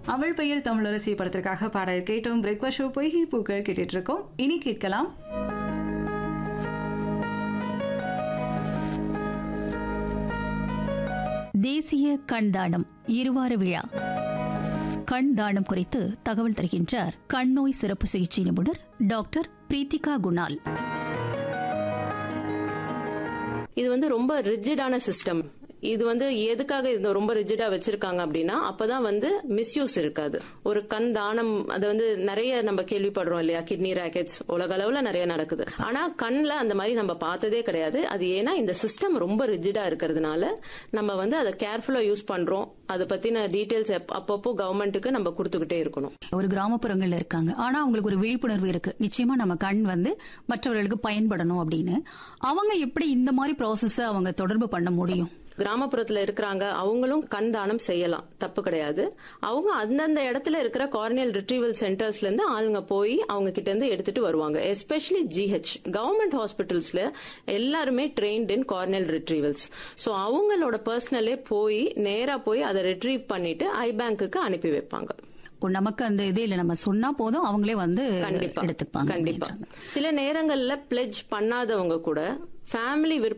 அவள் பெயர் தமிழரசி படத்திற்காக பாடல் கேட்டோம் பிரேக்ஃபாஸ்ட் ஷோ பொய்கை பூக்கள் கேட்டுட்டு இருக்கோம் இனி கேட்கலாம் தேசிய கண் தானம் இருவார விழா கண் தானம் குறித்து தகவல் தருகின்றார் கண் நோய் சிறப்பு சிகிச்சை நிபுணர் டாக்டர் பிரீத்திகா குணால் இது வந்து ரொம்ப ரிஜிடான சிஸ்டம் இது வந்து எதுக்காக இது ரொம்ப ரிஜிடா வச்சிருக்காங்க அப்படின்னா அப்பதான் வந்து மிஸ்யூஸ் இருக்காது ஒரு கண் தானம் அது வந்து நிறைய நம்ம கேள்விப்படுறோம் இல்லையா கிட்னி ராக்கெட்ஸ் உலக அளவுல நிறைய நடக்குது ஆனா கண்ல அந்த மாதிரி நம்ம பார்த்ததே கிடையாது அது ஏன்னா இந்த சிஸ்டம் ரொம்ப ரிஜிடா இருக்கிறதுனால நம்ம வந்து அதை கேர்ஃபுல்லா யூஸ் பண்றோம் அதை பத்தின டீடைல்ஸ் அப்பப்போ கவர்மெண்ட்டுக்கு நம்ம கொடுத்துக்கிட்டே இருக்கணும் ஒரு கிராமப்புறங்கள்ல இருக்காங்க ஆனா அவங்களுக்கு ஒரு விழிப்புணர்வு இருக்கு நிச்சயமா நம்ம கண் வந்து மற்றவர்களுக்கு பயன்படணும் அப்படின்னு அவங்க எப்படி இந்த மாதிரி ப்ராசஸ் அவங்க தொடர்பு பண்ண முடியும் கிராமப்புறத்துல இருக்கிறாங்க அவங்களும் கண் தானம் செய்யலாம் தப்பு கிடையாது அவங்க அந்தந்த இடத்துல இருக்கிற கார்னியல் ரிட்ரீவல் சென்டர்ஸ்ல இருந்து ஆளுங்க போய் அவங்க கிட்ட இருந்து எடுத்துட்டு வருவாங்க எஸ்பெஷலி ஜிஹெச் கவர்மெண்ட் ஹாஸ்பிட்டல்ஸ்ல எல்லாருமே trained in corneal retrievals so அவங்களோட பர்சனலே போய் நேரா போய் அதை ரிட்ரீவ் பண்ணிட்டு ஐ பேங்க்குக்கு அனுப்பி வைப்பாங்க ஓ, நமக்கு அந்த இது இல்ல நம்ம சொன்னா போதும் அவங்களே வந்து கண்டிப்பா எடுத்துப்பாங்க கண்டிப்பா அப்படின்றாங்க. சில நேரங்கள்ல பிளெஜ் பண்ணாதவங்க கூட ஃபேமிலி